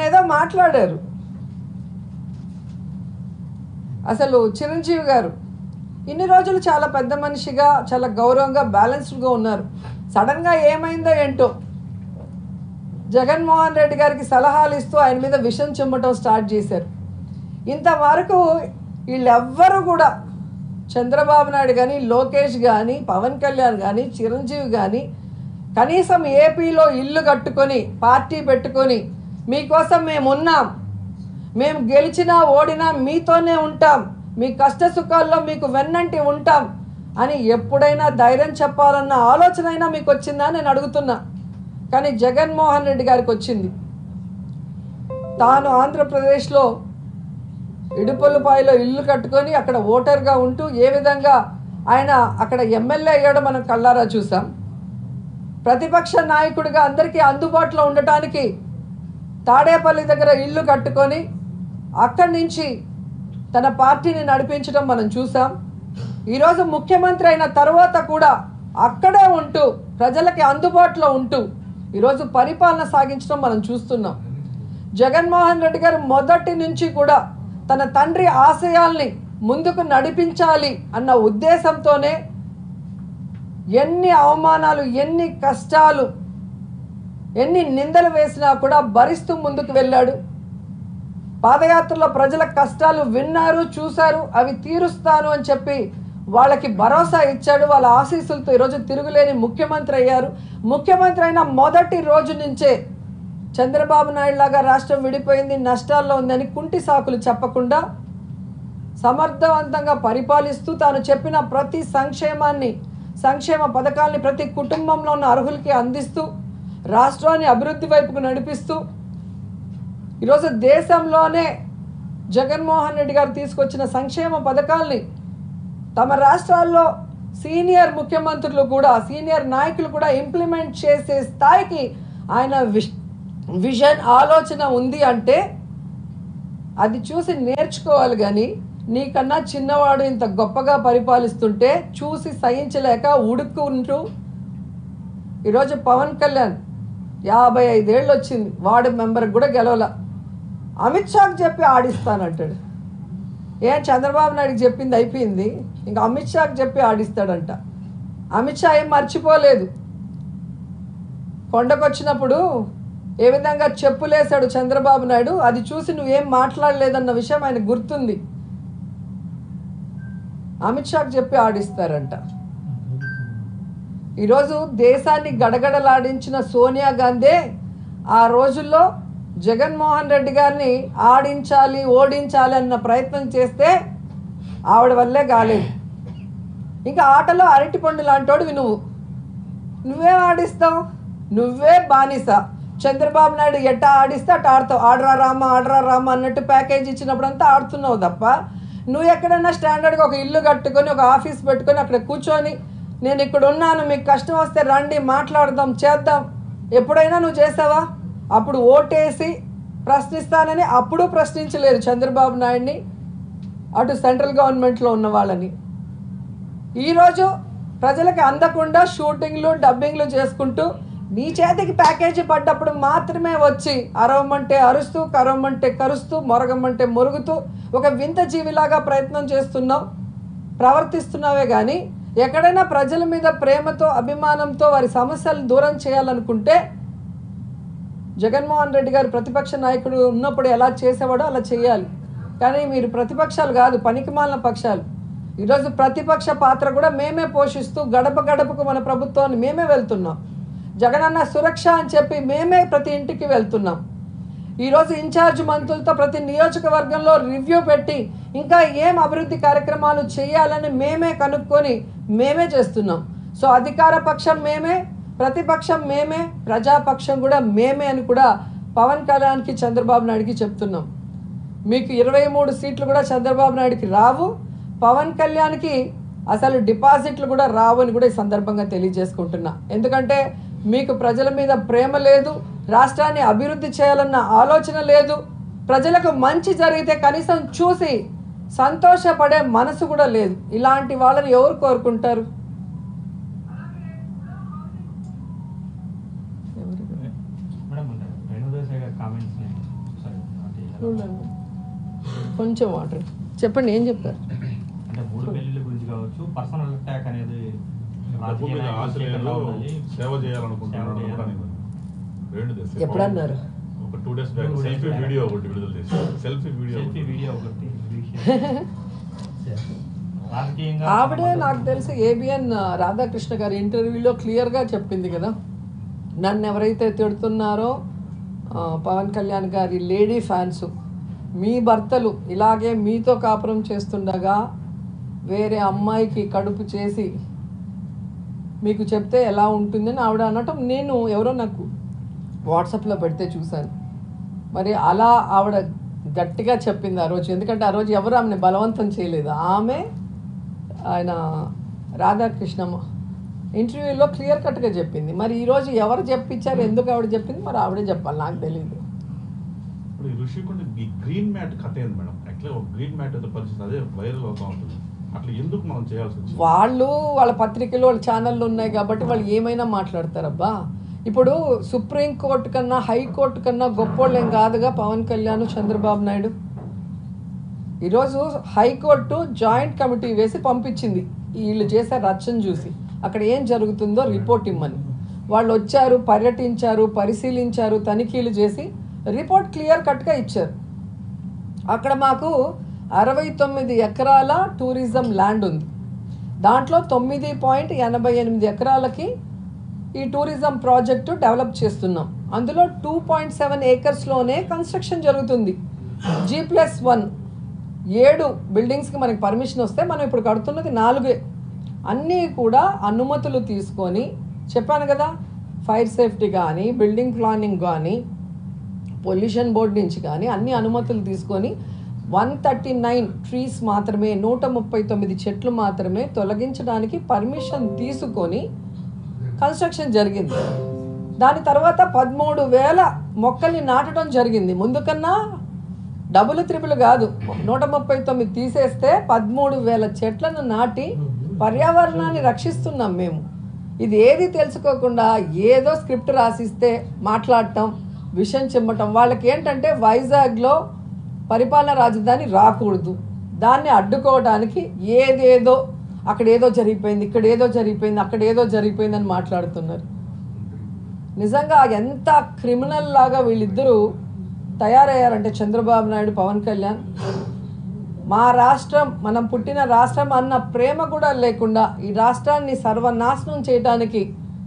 ఏదో మాట్లాడారు అసలు చిరంజీవి గారు ఇన్ని రోజులు చాలా పెద్ద మనిషిగా చాలా గౌరవంగా బ్యాలెన్స్డ్గా ఉన్నారు సడన్గా ఏమైందో ఏంటో జగన్మోహన్ రెడ్డి గారికి సలహాలు ఇస్తూ ఆయన మీద విషం చిమ్మటం స్టార్ట్ చేశారు ఇంతవరకు వీళ్ళెవ్వరూ కూడా చంద్రబాబు నాయుడు కానీ లోకేష్ కానీ పవన్ కళ్యాణ్ కానీ చిరంజీవి కానీ కనీసం ఏపీలో ఇల్లు కట్టుకొని పార్టీ పెట్టుకొని మీకోసం మేము ఉన్నాం మేము గెలిచినా ఓడినా మీతోనే ఉంటాం మీ కష్ట సుఖాల్లో మీకు వెన్నంటి ఉంటాం అని ఎప్పుడైనా ధైర్యం చెప్పాలన్న ఆలోచన అయినా మీకు వచ్చిందా నేను అడుగుతున్నా కానీ జగన్మోహన్ రెడ్డి గారికి వచ్చింది తాను ఆంధ్రప్రదేశ్లో ఇడుపల్లిపాయలో ఇల్లు కట్టుకొని అక్కడ ఓటర్గా ఉంటూ ఏ విధంగా ఆయన అక్కడ ఎమ్మెల్యే అయ్యాడో మనం కళ్ళారా చూసాం ప్రతిపక్ష నాయకుడిగా అందరికీ అందుబాటులో ఉండటానికి తాడేపల్లి దగ్గర ఇల్లు కట్టుకొని అక్కడి నుంచి తన పార్టీని నడిపించడం మనం చూసాం ఈరోజు ముఖ్యమంత్రి అయిన తర్వాత కూడా అక్కడే ఉంటూ ప్రజలకి అందుబాటులో ఉంటూ ఈరోజు పరిపాలన సాగించడం మనం చూస్తున్నాం జగన్మోహన్ రెడ్డి గారు మొదటి నుంచి కూడా తన తండ్రి ఆశయాల్ని ముందుకు నడిపించాలి అన్న ఉద్దేశంతోనే ఎన్ని అవమానాలు ఎన్ని కష్టాలు ఎన్ని నిందలు వేసినా కూడా భరిస్తూ ముందుకు వెళ్ళాడు పాదయాత్రలో ప్రజల కష్టాలు విన్నారు చూశారు అవి తీరుస్తాను అని చెప్పి వాళ్ళకి భరోసా ఇచ్చాడు వాళ్ళ ఆశీస్సులతో ఈరోజు తిరుగులేని ముఖ్యమంత్రి అయ్యారు ముఖ్యమంత్రి అయిన మొదటి రోజు నుంచే చంద్రబాబు నాయుడు లాగా రాష్ట్రం విడిపోయింది నష్టాల్లో ఉందని కుంటి సాకులు చెప్పకుండా సమర్థవంతంగా పరిపాలిస్తూ తాను చెప్పిన ప్రతి సంక్షేమాన్ని సంక్షేమ పథకాల్ని ప్రతి కుటుంబంలో ఉన్న అర్హులకి అందిస్తూ రాష్ట్రాన్ని అభివృద్ధి వైపుకు నడిపిస్తూ ఈరోజు దేశంలోనే జగన్మోహన్ రెడ్డి గారు తీసుకొచ్చిన సంక్షేమ పథకాల్ని తమ రాష్ట్రాల్లో సీనియర్ ముఖ్యమంత్రులు కూడా సీనియర్ నాయకులు కూడా ఇంప్లిమెంట్ చేసే స్థాయికి ఆయన విష్ విజన్ ఆలోచన ఉంది అంటే అది చూసి నేర్చుకోవాలి కానీ నీకన్నా చిన్నవాడు ఇంత గొప్పగా పరిపాలిస్తుంటే చూసి సహించలేక ఉడుక్కుంటూ ఈరోజు పవన్ కళ్యాణ్ యాభై ఐదేళ్ళు వచ్చింది వార్డు మెంబర్కి కూడా గెలవల అమిత్ షాకి చెప్పి ఆడిస్తానంటాడు ఏం చంద్రబాబు నాయుడుకి చెప్పింది అయిపోయింది ఇంకా అమిత్ షాకి చెప్పి ఆడిస్తాడంట అమిత్ షా ఏం మర్చిపోలేదు కొండకొచ్చినప్పుడు ఏ విధంగా చెప్పులేశాడు చంద్రబాబు నాయుడు అది చూసి నువ్వేం మాట్లాడలేదన్న విషయం ఆయన గుర్తుంది అమిత్ షాకి చెప్పి ఆడిస్తారంట ఈరోజు దేశాన్ని గడగడలాడించిన సోనియా గాంధీ ఆ రోజుల్లో జగన్మోహన్ రెడ్డి గారిని ఆడించాలి ఓడించాలి అన్న ప్రయత్నం చేస్తే ఆవిడ వల్లే కాలేదు ఇంకా ఆటలో అరటిపండు లాంటోడివి నువ్వు నువ్వేం ఆడిస్తావు నువ్వే బానిస చంద్రబాబు నాయుడు ఎట్టా ఆడిస్తే అట్ట ఆడతావు ఆడరా రామ ఆడరా రామ అన్నట్టు ప్యాకేజ్ ఇచ్చినప్పుడంతా ఆడుతున్నావు తప్ప నువ్వు ఎక్కడైనా స్టాండర్డ్గా ఒక ఇల్లు కట్టుకొని ఒక ఆఫీస్ పెట్టుకొని అక్కడ కూర్చొని నేను ఇక్కడ ఉన్నాను మీకు కష్టం వస్తే రండి మాట్లాడదాం చేద్దాం ఎప్పుడైనా నువ్వు చేసావా అప్పుడు ఓటేసి ప్రశ్నిస్తానని అప్పుడు ప్రశ్నించలేరు చంద్రబాబు నాయుడిని అటు సెంట్రల్ గవర్నమెంట్లో ఉన్న వాళ్ళని ఈరోజు ప్రజలకు అందకుండా షూటింగ్లు డబ్బింగ్లు చేసుకుంటూ నీ చేతికి ప్యాకేజీ పడ్డప్పుడు మాత్రమే వచ్చి అరవమంటే అరుస్తూ కరవమంటే కరుస్తూ మొరగమంటే మొరుగుతూ ఒక వింత జీవిలాగా ప్రయత్నం చేస్తున్నావు ప్రవర్తిస్తున్నావే కానీ ఎక్కడైనా ప్రజల మీద ప్రేమతో అభిమానంతో వారి సమస్యలను దూరం చేయాలనుకుంటే జగన్మోహన్ రెడ్డి గారు ప్రతిపక్ష నాయకుడు ఉన్నప్పుడు ఎలా చేసేవాడో అలా చేయాలి కానీ మీరు ప్రతిపక్షాలు కాదు పనికిమాలిన పక్షాలు ఈరోజు ప్రతిపక్ష పాత్ర కూడా మేమే పోషిస్తూ గడప గడపకు మన ప్రభుత్వాన్ని మేమే వెళ్తున్నాం జగనన్న సురక్ష అని చెప్పి మేమే ప్రతి ఇంటికి వెళ్తున్నాం ఈరోజు ఇన్ఛార్జ్ మంత్రులతో ప్రతి నియోజకవర్గంలో రివ్యూ పెట్టి ఇంకా ఏం అభివృద్ధి కార్యక్రమాలు చేయాలని మేమే కనుక్కొని మేమే చేస్తున్నాం సో అధికార పక్షం మేమే ప్రతిపక్షం మేమే ప్రజాపక్షం కూడా మేమే అని కూడా పవన్ కళ్యాణ్కి చంద్రబాబు నాయుడుకి చెప్తున్నాం మీకు ఇరవై మూడు సీట్లు కూడా చంద్రబాబు నాయుడుకి రావు పవన్ కళ్యాణ్కి అసలు డిపాజిట్లు కూడా రావు అని కూడా ఈ సందర్భంగా తెలియజేసుకుంటున్నా ఎందుకంటే మీకు ప్రజల మీద ప్రేమ లేదు రాష్ట్రాన్ని అభివృద్ధి చేయాలన్న ఆలోచన లేదు ప్రజలకు మంచి జరిగితే కనీసం చూసి సంతోషపడే మనసు కూడా లేదు ఇలాంటి వాళ్ళని ఎవరు కోరుకుంటారు మేడం రేణుదేశాయ్ గారి కామెంట్స్ చూడండి కొంచెం వాటర్ చెప్పండి ఏం చెప్పారు అంటే మూడు పెళ్లిళ్ళ గురించి కావచ్చు పర్సనల్ అటాక్ అనేది డబ్బు మీద ఆశ లేదు సేవ చేయాలనుకుంటున్నాను సేవ కూడా చేయాలి. నేను రెండు తెస్తే ఎప్పుడు అన్నారు? ఒక two days back Two days selfie back. Video ఒకటి విడుదల చేశాను సెల్ఫీ వీడియో సెల్ఫీ ఒకటి. వీడియో ఒకటి రాజకీయంగా ఆవిడే సంబంధం- నాకు తెలిసి ఏబిఎన్ రాధాకృష్ణ గారి ఇంటర్వ్యూలో క్లియర్గా చెప్పింది కదా నన్ను ఎవరైతే తిడుతున్నారో ఆ, పవన్ కళ్యాణ్ గారి లేడీ ఫ్యాన్స్ మీ భర్తలు ఇలాగే మీతో కాపురం చేస్తుండగా వేరే అమ్మాయికి కడుపు చేసి మీకు చెప్తే ఎలా ఉంటుందని ఆవిడ అనటం నేను ఎవరో నాకు వాట్సాప్లో పెడితే చూశాను మరి అలా ఆవిడ గట్టిగా చెప్పింది ఆ రోజు ఎందుకంటే ఆ రోజు ఎవరు ఆమెను బలవంతం చేయలేదు ఆమె ఆయన రాధాకృష్ణమ్మ ఇంటర్వ్యూలో క్లియర్ కట్గా చెప్పింది మరి ఈరోజు ఎవరు చెప్పించారు ఎందుకు ఆవిడ చెప్పింది మరి ఆవిడే చెప్పాలి నాకు తెలియదు ఇప్పుడు ఈ ఋషికొండ ఈ గ్రీన్ మ్యాట్ కథ ఏంది మేడం యాక్చువల్గా ఒక గ్రీన్ మ్యాట్ ఏదో పరిస్థితి అదే వైరల్ అవుతూ ఉంటుంది అట్లా ఎందుకు మనం చేయాల్సి వచ్చింది వాళ్ళు వాళ్ళ పత్రికలు వాళ్ళ ఛానళ్ళు ఉన్నాయి కాబట్టి వాళ్ళు ఏమైనా మాట్లాడతారబ్బా ఇప్పుడు సుప్రీంకోర్టు కన్నా హైకోర్టు కన్నా గొప్పోళ్ళు ఏం కాదుగా పవన్ కళ్యాణ్ చంద్రబాబు నాయుడు ఈరోజు హైకోర్టు జాయింట్ కమిటీ వేసి పంపించింది వీళ్ళు చేసే రచ్చను చూసి అక్కడ ఏం జరుగుతుందో రిపోర్ట్ ఇమ్మని వాళ్ళు వచ్చారు పర్యటించారు పరిశీలించారు తనిఖీలు చేసి రిపోర్ట్ క్లియర్ కట్గా ఇచ్చారు అక్కడ మాకు అరవై తొమ్మిది ఎకరాల టూరిజం ల్యాండ్ ఉంది దాంట్లో తొమ్మిది పాయింట్ ఎనభై ఎనిమిది ఎకరాలకి ఈ టూరిజం ప్రాజెక్టు డెవలప్ చేస్తున్నాం అందులో టూ పాయింట్ సెవెన్ ఏకర్స్లోనే కన్స్ట్రక్షన్ జరుగుతుంది జీ ప్లస్ వన్ ఏడు బిల్డింగ్స్కి మనకి పర్మిషన్ వస్తే మనం ఇప్పుడు కడుతున్నది నాలుగే అన్నీ కూడా అనుమతులు తీసుకొని చెప్పాను కదా ఫైర్ సేఫ్టీ కానీ బిల్డింగ్ ప్లానింగ్ కానీ పొల్యూషన్ బోర్డు నుంచి కానీ అన్ని అనుమతులు తీసుకొని వన్ థర్టీ నైన్ ట్రీస్ మాత్రమే నూట ముప్పై తొమ్మిది చెట్లు మాత్రమే తొలగించడానికి పర్మిషన్ తీసుకొని కన్స్ట్రక్షన్ జరిగింది దాని తర్వాత పదమూడు వేల మొక్కల్ని నాటడం జరిగింది ముందు కన్నా డబుల్ త్రిపుల్ కాదు నూట ముప్పై తొమ్మిది తీసేస్తే పదమూడు వేల చెట్లను నాటి పర్యావరణాన్ని రక్షిస్తున్నాం మేము ఇది ఏది తెలుసుకోకుండా ఏదో స్క్రిప్ట్ రాసిస్తే మాట్లాడటం విషయం చిమ్మటం వాళ్ళకి ఏంటంటే వైజాగ్లో పరిపాలన రాజధాని రాకూడదు దాన్ని అడ్డుకోవడానికి ఏదేదో అక్కడ ఏదో జరిగిపోయింది ఇక్కడ ఏదో జరిగిపోయింది అక్కడ ఏదో జరిగిపోయిందని మాట్లాడుతున్నారు నిజంగా ఎంత క్రిమినల్ లాగా వీళ్ళిద్దరూ తయారయ్యారంటే చంద్రబాబు నాయుడు పవన్ కళ్యాణ్ మా రాష్ట్రం మనం పుట్టిన రాష్ట్రం అన్న ప్రేమ కూడా లేకుండా ఈ రాష్ట్రాన్ని సర్వనాశనం చేయడానికి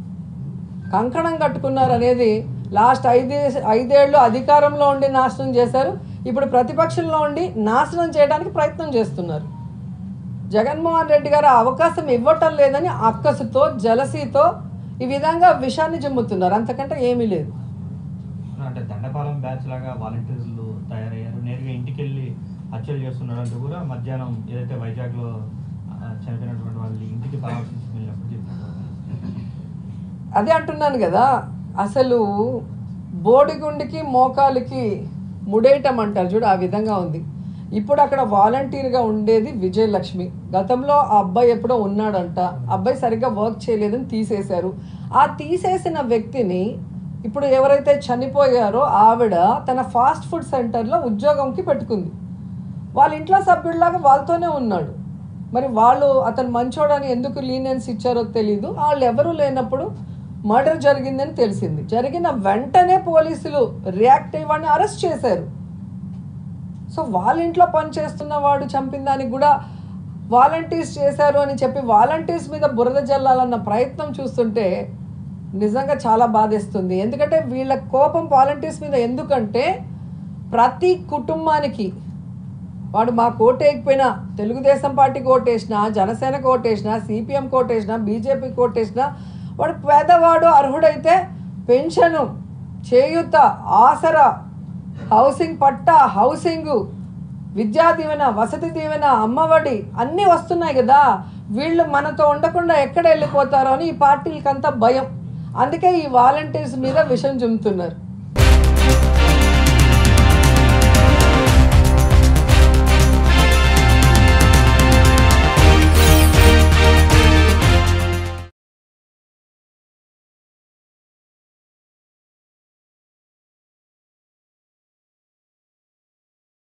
కంకణం కట్టుకున్నారు అనేది లాస్ట్ ఐదే ఐదేళ్ళు అధికారంలో ఉండి నాశనం చేశారు ఇప్పుడు ప్రతిపక్షంలో ఉండి నాశనం చేయడానికి ప్రయత్నం చేస్తున్నారు జగన్మోహన్ రెడ్డి గారు ఆ అవకాశం ఇవ్వటం లేదని అక్కసుతో జలసీతో ఈ విధంగా విషాన్ని జమ్ముతున్నారు అంతకంటే ఏమీ లేదు అంటే దండపాలెం బ్యాచ్ లాగా వాలంటీర్లు తయారయ్యారు నేరుగా ఇంటికి వెళ్ళి హత్యలు చేస్తున్నారు అంటూ కూడా మధ్యాహ్నం ఏదైతే వైజాగ్లో ఆ, చనిపోయినటువంటి వాళ్ళ ఇంటికి పరామర్శించి వెళ్ళినప్పుడు చెప్పారు అదే అంటున్నాను కదా అసలు బోడిగుండికి మోకాలికి ముడేయటం అంటారు చూడు ఆ విధంగా ఉంది ఇప్పుడు అక్కడ వాలంటీర్గా ఉండేది విజయలక్ష్మి గతంలో ఆ అబ్బాయి ఎప్పుడో ఉన్నాడంట అబ్బాయి సరిగ్గా వర్క్ చేయలేదని తీసేశారు ఆ తీసేసిన వ్యక్తిని ఇప్పుడు ఎవరైతే చనిపోయారో ఆవిడ తన ఫాస్ట్ ఫుడ్ సెంటర్లో ఉద్యోగంకి పెట్టుకుంది వాళ్ళ ఇంట్లో సభ్యుడిలాగా వాళ్ళతోనే ఉన్నాడు మరి వాళ్ళు అతను మంచోడని ఎందుకు లీనియన్స్ ఇచ్చారో తెలీదు వాళ్ళు ఎవరూ లేనప్పుడు మర్డర్ జరిగిందని తెలిసింది జరిగిన వెంటనే పోలీసులు రియాక్ట్ అయ్యి వాడిని అరెస్ట్ చేశారు సో వాళ్ళ ఇంట్లో పనిచేస్తున్న వాడు చంపిన దానికి కూడా వాలంటీర్స్ చేశారు అని చెప్పి వాలంటీర్స్ మీద బురద జల్లాలన్న ప్రయత్నం చూస్తుంటే నిజంగా చాలా బాధేస్తుంది ఎందుకంటే వీళ్ళ కోపం వాలంటీర్స్ మీద ఎందుకంటే ప్రతి కుటుంబానికి వాడు మా కోటేయకపోయినా తెలుగుదేశం పార్టీకి ఓటేసినా జనసేనకు ఓటేసినా సిపిఎం ఓటేసినా బీజేపీకి ఓటేసినా వాడు పేదవాడు అర్హుడైతే పెన్షను చేయూత ఆసరా హౌసింగ్ పట్టా హౌసింగ్ విద్యా దీవెన వసతి దీవెన అమ్మఒడి అన్నీ వస్తున్నాయి కదా వీళ్ళు మనతో ఉండకుండా ఎక్కడ వెళ్ళిపోతారో అని ఈ పార్టీలకంతా భయం అందుకే ఈ వాలంటీర్స్ మీద విషం చుమ్ముతున్నారు